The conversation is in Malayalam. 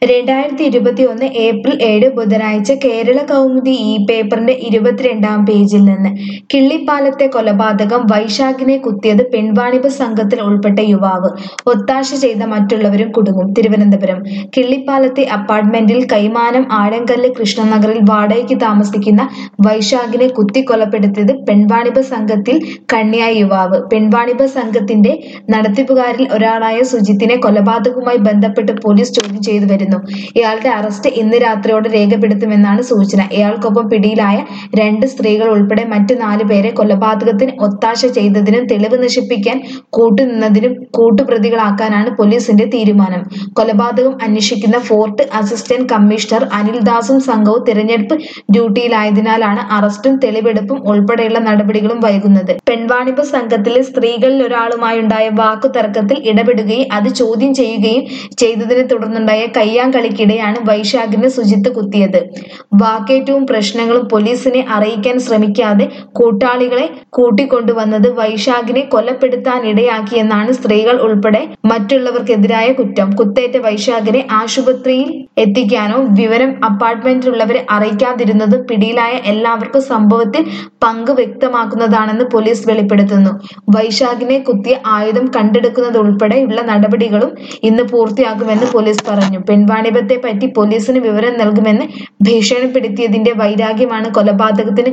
രണ്ടായിരത്തി ഇരുപത്തിയൊന്ന് ഏപ്രിൽ ഏഴ് ബുധനാഴ്ച കേരള കൗമുദി ഈ പേപ്പറിന്റെ ഇരുപത്തിരണ്ടാം പേജിൽ നിന്ന് കിള്ളിപ്പാലത്തെ കൊലപാതകം വൈശാഖിനെ കുത്തിയത് പെൺവാണിഭ സംഘത്തിൽ ഉൾപ്പെട്ട യുവാവ് ഒത്താശ ചെയ്ത മറ്റുള്ളവരും കുടുങ്ങും തിരുവനന്തപുരം കിള്ളിപ്പാലത്തെ അപ്പാർട്ട്മെന്റിൽ കൈമാനം ആഴങ്കല്ല് കൃഷ്ണനഗറിൽ വാടകയ്ക്ക് താമസിക്കുന്ന വൈശാഖിനെ കുത്തിക്കൊലപ്പെടുത്തിയത് പെൺവാണിഭ സംഘത്തിൽ കണ്ണിയായ യുവാവ് പെൺവാണിഭ സംഘത്തിന്റെ നടത്തിപ്പുകാരിൽ ഒരാളായ സുജിത്തിനെ കൊലപാതകവുമായി ബന്ധപ്പെട്ട് പോലീസ് ചോദ്യം ചെയ്തു വരുന്നു ഇയാളുടെ അറസ്റ്റ് ഇന്ന് രാത്രിയോടെ രേഖപ്പെടുത്തുമെന്നാണ് സൂചന ഇയാൾക്കൊപ്പം പിടിയിലായ രണ്ട് സ്ത്രീകൾ ഉൾപ്പെടെ മറ്റ് നാല് പേരെ കൊലപാതകത്തിന് ഒത്താശ ചെയ്തതിനും തെളിവ് നശിപ്പിക്കാൻ കൂട്ടുനിന്നതിനും കൂട്ടുപ്രതികളാക്കാനാണ് പോലീസിന്റെ തീരുമാനം കൊലപാതകം അന്വേഷിക്കുന്ന ഫോർട്ട് അസിസ്റ്റന്റ് കമ്മീഷണർ അനിൽദാസും സംഘവും തിരഞ്ഞെടുപ്പ് ഡ്യൂട്ടിയിലായതിനാലാണ് അറസ്റ്റും തെളിവെടുപ്പും ഉൾപ്പെടെയുള്ള നടപടികളും വൈകുന്നത് പെൺവാണിഭ സംഘത്തിലെ സ്ത്രീകളിൽ ഒരാളുമായുണ്ടായ വാക്കുതർക്കത്തിൽ ഇടപെടുകയും അത് ചോദ്യം ചെയ്യുകയും ചെയ്തതിനെ തുടർന്നുണ്ടായ കയ്യാങ്കളിക്കിടെയാണ് വൈശാഖിനെ സുജിത്ത് കുത്തിയത് വാക്കേറ്റവും പ്രശ്നങ്ങളും പോലീസിനെ അറിയിക്കാൻ ശ്രമിക്കാതെ കൂട്ടാളികളെ കൂട്ടിക്കൊണ്ടുവന്നത് വൈശാഖിനെ കൊലപ്പെടുത്താനിടയാക്കിയെന്നാണ് സ്ത്രീകൾ ഉൾപ്പെടെ മറ്റുള്ളവർക്കെതിരായ കുറ്റം കുത്തേറ്റ വൈശാഖിനെ ആശുപത്രിയിൽ എത്തിക്കാനോ വിവരം അപ്പാർട്ട്മെന്റിലുള്ളവരെ അറിയിക്കാതിരുന്നതും പിടിയിലായ എല്ലാവർക്കും സംഭവത്തിൽ പങ്ക് വ്യക്തമാക്കുന്നതാണെന്ന് പോലീസ് വെളിപ്പെടുത്തുന്നു വൈശാഖിനെ കുത്തിയ ആയുധം കണ്ടെടുക്കുന്നതുൾപ്പെടെയുള്ള നടപടികളും ഇന്ന് പൂർത്തിയാക്കുമെന്ന് പോലീസ് പറഞ്ഞു പെൺവാണിഭത്തെ പറ്റി പോലീസിന് വിവരം നൽകുമെന്ന് ഭീഷണിപ്പെടുത്തിയതിന്റെ വൈരാഗ്യമാണ് കൊലപാതകത്തിന്